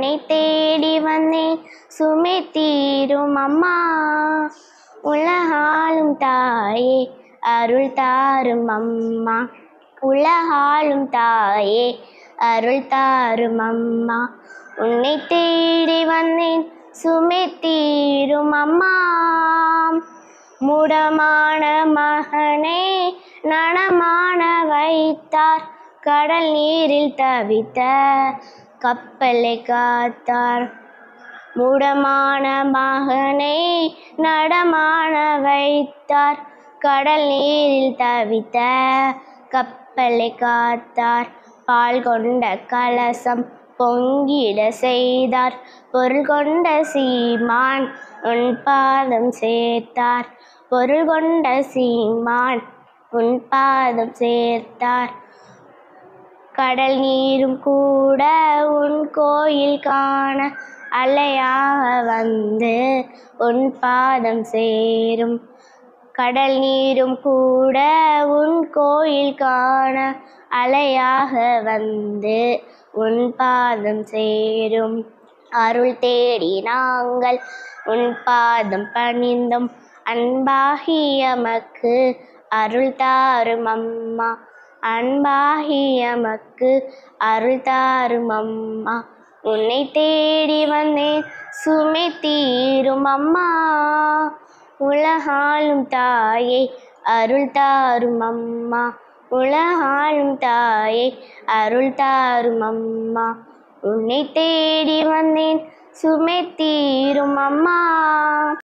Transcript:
உன்னை தேடி வந்தேன் சுமை தீரும் அம்மா உலகாலும் தாயே அருள் தாரும் அம்மா உலகாலும் தாயே அருள் தாரும் அம்மா உன்னை தேடி வந்தேன் சுமை தீரும் அம்மா முடமான மகனை நனமான வைத்தார் கடல் நீரில் தவித்த கப்பலை காத்தார் முடமான மகனை நடமான வைத்தார் கடல் நீரில் தவித்த கப்பலை காத்தார் பால் கொண்ட கலசம் பொங்கிட செய்தார் பொருள் கொண்ட சீமான் உன் பாதம் சேர்த்தார் பொருள் கொண்ட சீமான் உன் பாதம் சேர்த்தார் கடல் நீரும் கூட உன் கோயில் காண அலையாக வந்து உன் பாதம் சேரும் கடல் நீரும் கூட உன் கோயில் காண அலையாக வந்து உன் பாதம் சேரும் அருள் தேடி நாங்கள் உன் பாதம் பணிந்தோம் அன்பாகியமக்கு அருள் தாரும் அம்மா அன்பாகியமக்கு அருள் தாரும் அம்மா உன்னை தேடி வந்தேன் சுமை தீரும் அம்மா உலகாலும் தாயே அருள் தாரும் அம்மா உலகாலும் தாயே அருள் தாரும் அம்மா உன்னை தேடி வந்தேன் சுமை தீரும் அம்மா